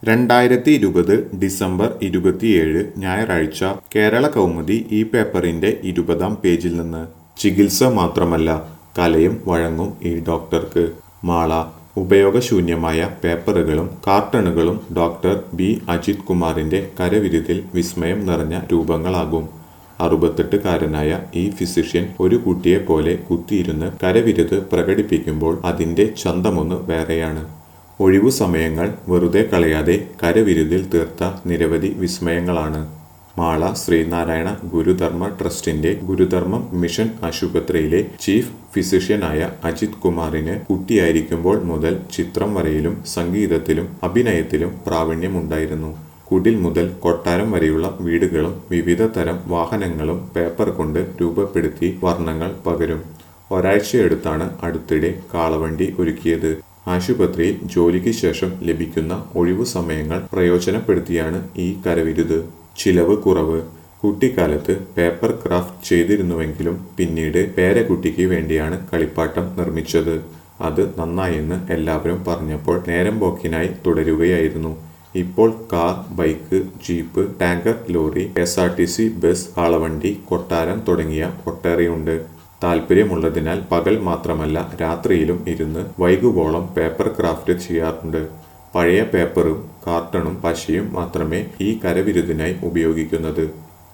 രണ്ടായിരത്തി ഇരുപത് ഡിസംബർ ഇരുപത്തിയേഴ് ഞായറാഴ്ച കേരള കൗമുദി ഈ പേപ്പറിന്റെ ഇരുപതാം പേജിൽ നിന്ന് ചികിത്സ മാത്രമല്ല കലയും വഴങ്ങും ഈ ഡോക്ടർക്ക് മാള ഉപയോഗശൂന്യമായ പേപ്പറുകളും കാർട്ടണുകളും ഡോക്ടർ ബി അജിത് കുമാറിന്റെ കരവിരുതിൽ വിസ്മയം നിറഞ്ഞ രൂപങ്ങളാകും അറുപത്തെട്ടുകാരനായ ഈ ഫിസിഷ്യൻ ഒരു കുട്ടിയെ പോലെ കുത്തിയിരുന്ന് കരവിരുത് പ്രകടിപ്പിക്കുമ്പോൾ അതിന്റെ ചന്തമൊന്ന് വേറെയാണ് ഒഴിവു സമയങ്ങൾ വെറുതെ കളയാതെ കരവിരുതിൽ തീർത്ത നിരവധി വിസ്മയങ്ങളാണ് മാള ശ്രീനാരായണ ഗുരുധർമ്മ ട്രസ്റ്റിന്റെ ഗുരുധർമ്മം മിഷൻ ആശുപത്രിയിലെ ചീഫ് ഫിസിഷ്യനായ അജിത് കുമാറിന് കുട്ടിയായിരിക്കുമ്പോൾ മുതൽ ചിത്രം വരയിലും സംഗീതത്തിലും അഭിനയത്തിലും പ്രാവീണ്യമുണ്ടായിരുന്നു കുടിൽ മുതൽ കൊട്ടാരം വരെയുള്ള വീടുകളും വിവിധ തരം വാഹനങ്ങളും പേപ്പർ കൊണ്ട് രൂപപ്പെടുത്തി വർണ്ണങ്ങൾ പകരും ഒരാഴ്ചയെടുത്താണ് അടുത്തിടെ കാളവണ്ടി ഒരുക്കിയത് ആശുപത്രിയിൽ ജോലിക്ക് ശേഷം ലഭിക്കുന്ന ഒഴിവു സമയങ്ങൾ പ്രയോജനപ്പെടുത്തിയാണ് ഈ കരവിരുത് ചിലവ് കുറവ് കുട്ടിക്കാലത്ത് പേപ്പർ ക്രാഫ്റ്റ് ചെയ്തിരുന്നുവെങ്കിലും പിന്നീട് പേരക്കുട്ടിക്ക് വേണ്ടിയാണ് കളിപ്പാട്ടം നിർമ്മിച്ചത് അത് നന്നായെന്ന് എല്ലാവരും പറഞ്ഞപ്പോൾ നേരം പോക്കിനായി തുടരുകയായിരുന്നു ഇപ്പോൾ car bike jeep tanker lorry S R T C bus കാളവണ്ടി കൊട്ടാരം തുടങ്ങിയ ഒട്ടേറെയുണ്ട് താല്പര്യമുള്ളതിനാൽ പകൽ മാത്രമല്ല രാത്രിയിലും ഇരുന്ന് വൈകുവോളം പേപ്പർ ക്രാഫ്റ്റ് ചെയ്യാറുണ്ട് പഴയ പേപ്പറും കാർട്ടണും പശയും മാത്രമേ ഈ കരവിരുതിനായി ഉപയോഗിക്കുന്നത്